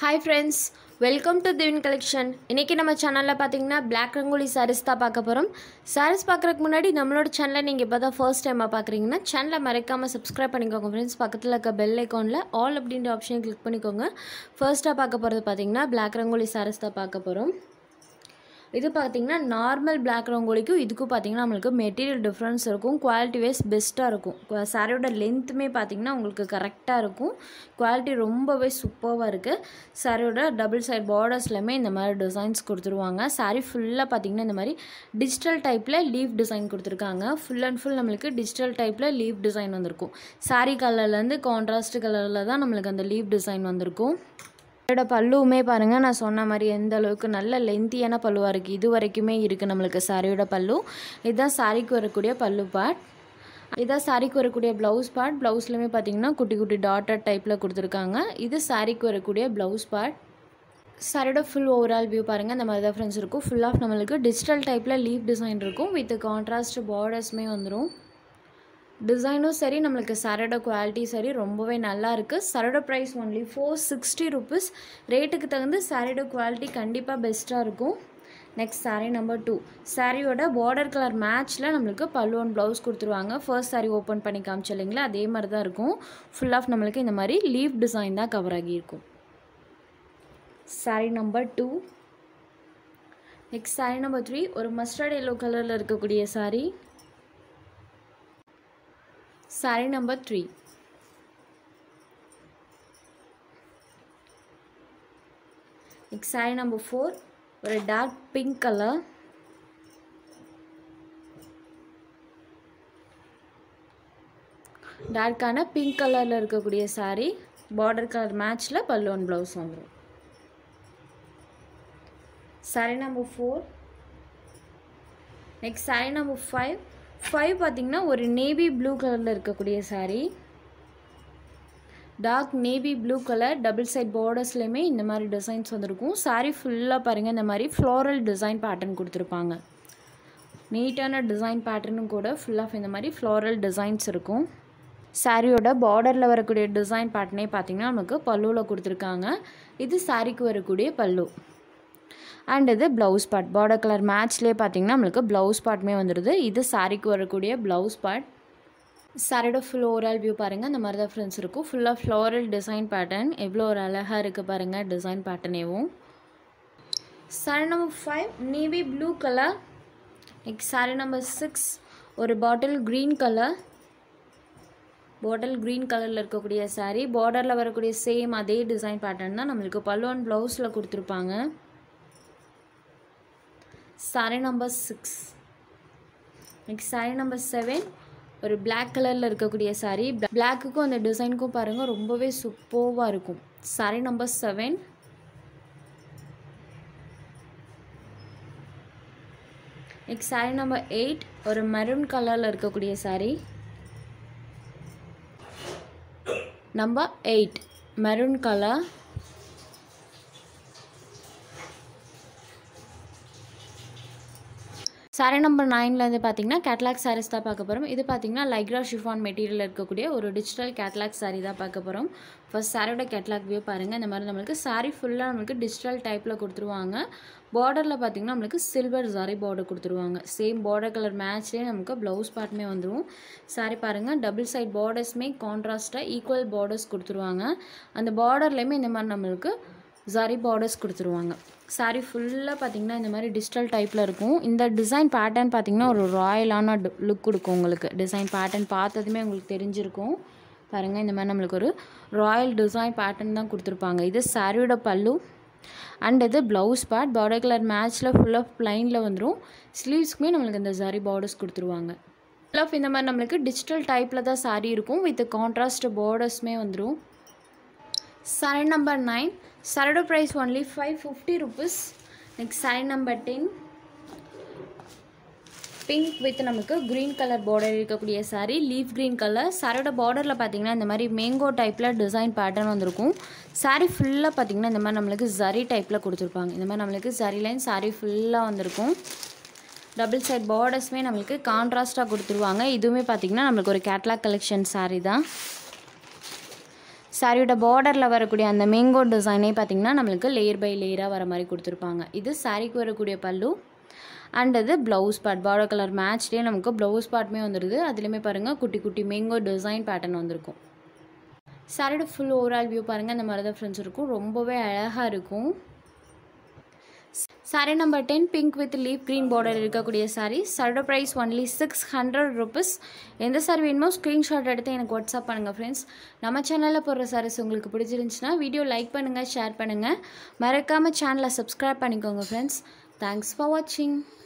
hi friends welcome to Divine collection இன்றைக்கி நம்ம சேனலில் பார்த்தீங்கன்னா பிளாக் ரங்கோலி சாரீஸ் தான் பார்க்க போகிறோம் சாரீஸ் பார்க்குறதுக்கு முன்னாடி நம்மளோட சேனலை நீங்கள் இப்போ தான் ஃபர்ஸ்ட் டைமாக பார்க்குறீங்கன்னா சேனலை மறக்காமல் சப்ஸ்கிரைப் பண்ணிக்கோங்க ஃப்ரெண்ட்ஸ் பக்கத்தில் இருக்க பெல் ஐக்கானில் ஆல் அப்படின்ற ஆப்ஷனை கிளிக் பண்ணிக்கோங்க ஃபர்ஸ்ட்டாக பார்க்க போகிறது பார்த்தீங்கன்னா பிளாக் ரங்கோலி சாரீஸ் தான் பார்க்க போகிறோம் இது பார்த்தீங்கன்னா நார்மல் பிளாக் ரங்கோலிக்கும் இதுக்கும் பார்த்தீங்கன்னா நம்மளுக்கு மெட்டீரியல் டிஃப்ரென்ஸ் இருக்கும் குவாலிட்டி வைஸ் பெஸ்ட்டாக இருக்கும் சாரியோட லென்த்துமே பார்த்தீங்கன்னா உங்களுக்கு கரெக்டாக இருக்கும் குவாலிட்டி ரொம்பவே சூப்பராக இருக்குது சாரியோட டபுள் சைட் பார்டர்ஸ்லையுமே இந்த மாதிரி டிசைன்ஸ் கொடுத்துருவாங்க சாரி ஃபுல்லாக பார்த்தீங்கன்னா இந்த மாதிரி டிஜிட்டல் டைப்பில் லீவ் டிசைன் கொடுத்துருக்காங்க ஃபுல் அண்ட் ஃபுல் நம்மளுக்கு டிஜிட்டல் டைப்பில் லீவ் டிசைன் வந்திருக்கும் சாரி கலர்லேருந்து கான்ட்ராஸ்ட் கலரில் தான் நம்மளுக்கு அந்த லீவ் டிசைன் வந்திருக்கும் இதோட பல்லுவுமே பாருங்கள் நான் சொன்ன மாதிரி எந்த அளவுக்கு நல்ல லென்த்தியான பல்லுவாக இருக்குது இது வரைக்குமே இருக்குது நம்மளுக்கு சாரியோட பல்லு இதுதான் சாரிக்கு வரக்கூடிய பல்லு பார்ட் இதான் சாரிக்கு வரக்கூடிய ப்ளவுஸ் பார்ட் ப்ளவுஸ்லையுமே பார்த்தீங்கன்னா குட்டி குட்டி டாட்டர் டைப்பில் கொடுத்துருக்காங்க இது சாரிக்கு வரக்கூடிய ப்ளவுஸ் பார்ட் சாரியோட ஃபுல் ஓவரால் வியூ பாருங்கள் இந்த மாதிரி தான் ஃப்ரெண்ட்ஸ் இருக்கும் ஃபுல் ஆஃப் நம்மளுக்கு டிஜிட்டல் டைப்பில் லீவ் டிசைன் இருக்கும் வித் கான்ட்ராஸ்ட் பார்டர்ஸுமே வந்துடும் டிசைனும் சரி நம்மளுக்கு சரோட குவாலிட்டி சரி ரொம்பவே நல்லா இருக்குது சரோட price only four sixty rupees ரேட்டுக்கு தகுந்து சாரியோட குவாலிட்டி கண்டிப்பாக பெஸ்ட்டாக இருக்கும் நெக்ஸ்ட் சாரீ நம்பர் டூ சாரியோட பார்டர் கலர் மேட்ச்சில் நம்மளுக்கு பல்லுவன் ப்ளவுஸ் கொடுத்துருவாங்க ஃபர்ஸ்ட் சாரீ ஓப்பன் பண்ணி காமிச்சு இல்லைங்களா அதே மாதிரி தான் இருக்கும் ஃபுல் ஆஃப் நம்மளுக்கு இந்த மாதிரி லீவ் டிசைன் தான் கவர் ஆகியிருக்கும் sari number two next sari number three ஒரு மஸ்டர்ட் எல்லோ கலரில் இருக்கக்கூடிய sari saree number 3 next saree number 4 ஒரு டார்க் பிங்க் கலர் டார்க்கான பிங்க் கலரில் இருக்கக்கூடிய saree பார்டர் கலர் மேட்ச்சில் பல்லுவன் ப்ளவுஸ் வந்துடும் saree number four next saree number five five பார்த்திங்கன்னா ஒரு நேவி ப்ளூ கலரில் இருக்கக்கூடிய sari dark navy blue colour double side பார்டர்ஸ்லேயுமே இந்த மாதிரி டிசைன்ஸ் வந்திருக்கும் சாரீ ஃபுல்லாக பாருங்கள் இந்த மாதிரி ஃப்ளோரல் டிசைன் பேட்டர்ன் கொடுத்துருப்பாங்க நீட்டான டிசைன் பேட்டர்னும் கூட ஃபுல் ஆஃப் இந்த மாதிரி ஃப்ளோரல் டிசைன்ஸ் இருக்கும் சாரியோட பார்டரில் வரக்கூடிய டிசைன் பேட்டர்னே பார்த்திங்கன்னா நமக்கு பல்லுவில் கொடுத்துருக்காங்க இது சாரிக்கு வரக்கூடிய பல்லு அண்ட் இது ப்ளவுஸ் பார்ட் பார்டர் கலர் மேட்ச்லேயே பார்த்தீங்கன்னா நம்மளுக்கு ப்ளவுஸ் பார்ட்டுமே வந்துடுது இது சாரிக்கு வரக்கூடிய ப்ளவுஸ் பார்ட் சாரியோட ஃபுல் ஓவரால் வியூ பாருங்கள் இந்த மாதிரி தான் ஃப்ரெண்ட்ஸ் இருக்கும் ஃபுல்லாக ஃப்ளோரல் டிசைன் பேட்டர்ன் எவ்வளோ ஒரு அழகாக இருக்குது பாருங்கள் டிசைன் பேட்டர்னேவும் sari number five navy blue colour next sari number six ஒரு bottle green colour bottle green கலரில் இருக்கக்கூடிய சாரீ பார்டரில் வரக்கூடிய சேம் அதே டிசைன் பேட்டர்ன் தான் நம்மளுக்கு பல்லுவன் ப்ளவுஸில் கொடுத்துருப்பாங்க sari number six next sari number seven ஒரு பிளாக் கலரில் இருக்கக்கூடிய சாரீ பிளாக்குக்கும் அந்த டிசைனுக்கும் பாருங்கள் ரொம்பவே சூப்பர்வாக இருக்கும் sari number seven next sari number eight ஒரு மெரூன் கலரில் இருக்கக்கூடிய sari number eight maroon colour sari number நைன்லேருந்து பார்த்தீங்கன்னா கேட்லாக் சாரீஸ் தான் பார்க்க போகிறோம் இது பார்த்தீங்கன்னா லைக்ரா ஷிஃபான் மெட்டீரியல் இருக்கக்கூடிய ஒரு டிஜிட்டல் கேட்லாக் சாரீ தான் பார்க்க போகிறோம் ஃபர்ஸ்ட் சாரியோட கேட்லாக் வியூ பாருங்கள் இந்த மாதிரி நம்மளுக்கு சாரீ ஃபுல்லாக நம்மளுக்கு டிஜிட்டல் டைப்பில் கொடுத்துருவாங்க பார்டரில் பார்த்தீங்கன்னா நம்மளுக்கு சில்வர் சாரி பார்டர் கொடுத்துருவாங்க சேம் பார்டர் கலர் மேட்ச்லேயே நமக்கு ப்ளவுஸ் பார்ட்டுமே வந்துடும் சாரி பாருங்கள் டபுள் சைட் பார்டர்ஸ்மே கான்ட்ராஸ்ட்டாக ஈக்குவல் பார்டர்ஸ் கொடுத்துருவாங்க அந்த பார்டர்லேயுமே இந்த மாதிரி நம்மளுக்கு ஜரி பார்டர்ஸ் கொடுத்துருவாங்க சாரீ ஃபுல்லாக பார்த்திங்கன்னா இந்த மாதிரி டிஜிட்டல் டைப்பில் இருக்கும் இந்த டிசைன் பேட்டர்ன் பார்த்திங்கன்னா ஒரு ராயலான லுக் கொடுக்கும் உங்களுக்கு டிசைன் பேட்டர்ன் பார்த்ததுமே உங்களுக்கு தெரிஞ்சிருக்கும் பாருங்கள் இந்த மாதிரி நம்மளுக்கு ஒரு ராயல் டிசைன் பேட்டர்ன் தான் கொடுத்துருப்பாங்க இது சாரியோட பல்லு அண்ட் இது ப்ளவுஸ் பார்ட் பார்டர் கலர் மேட்ச்சில் ஃபுல் ஆஃப் ப்ளைனில் வந்துடும் ஸ்லீவ்ஸ்க்குமே நம்மளுக்கு இந்த சாரி பார்டர்ஸ் கொடுத்துருவாங்க ஃபுல் ஆஃப் இந்த மாதிரி நம்மளுக்கு டிஜிட்டல் டைப்பில் தான் சாரீ இருக்கும் வித் கான்ட்ராஸ்ட் பார்டர்ஸ்மே வந்துடும் saree number 9 saree price only 550 rupees next saree number 10 pink with நமக்கு க்ரீன் கலர் பார்டர் இருக்கக்கூடிய சாரீ லீஃப் க்ரீன் கலர் சாரியோட பார்டரில் பார்த்தீங்கன்னா இந்த மாதிரி மேங்கோ டைப்பில் டிசைன் பேட்டர்ன் வந்திருக்கும் சாரீ ஃபுல்லாக பார்த்தீங்கன்னா இந்த மாதிரி நம்மளுக்கு ஜரி டைப்பில் கொடுத்துருப்பாங்க இந்த மாதிரி நம்மளுக்கு ஜரி லைன் சாரீ ஃபுல்லாக வந்திருக்கும் டபுள் சைட் பார்டர்ஸுமே நம்மளுக்கு கான்ட்ராஸ்ட்டாக கொடுத்துருவாங்க இதுவுமே பார்த்திங்கன்னா நம்மளுக்கு ஒரு கேட்லாக் கலெக்ஷன் சாரீ தான் சாரியோட பார்டரில் வரக்கூடிய அந்த மேங்கோ டிசைனே பார்த்திங்கன்னா நம்மளுக்கு லேயர் பை லேயராக வர மாதிரி கொடுத்துருப்பாங்க இது சாரிக்கு வரக்கூடிய பல்லு அண்ட் இது ப்ளவுஸ் பார்ட் பார்டர் கலர் மேட்ச்லேயே நமக்கு ப்ளவுஸ் பார்ட்டுமே வந்துடுது அதுலேயுமே பாருங்கள் குட்டி குட்டி மேங்கோ டிசைன் பேட்டர்ன் வந்திருக்கும் சாரியோட ஃபுல் ஓவரால் வியூ பாருங்கள் இந்த மாதிரி தான் ஃப்ரெண்ட்ஸ் இருக்கும் ரொம்பவே அழகாக இருக்கும் sari number ten pink with leaf green border இருக்கக்கூடிய சாரீ சாரோட price only six hundred rupees எந்த சாரி வேணுமோ ஸ்க்ரீன்ஷாட் எடுத்து எனக்கு வாட்ஸ்அப் பண்ணுங்கள் ஃப்ரெண்ட்ஸ் நம்ம சேனலில் போடுற சாரீஸ் உங்களுக்கு பிடிச்சிருந்துச்சுன்னா வீடியோ லைக் பண்ணுங்கள் ஷேர் பண்ணுங்கள் மறக்காமல் சேனலை சப்ஸ்கிரைப் பண்ணிக்கோங்க ஃப்ரெண்ட்ஸ் தேங்க்ஸ் ஃபார் வாட்சிங்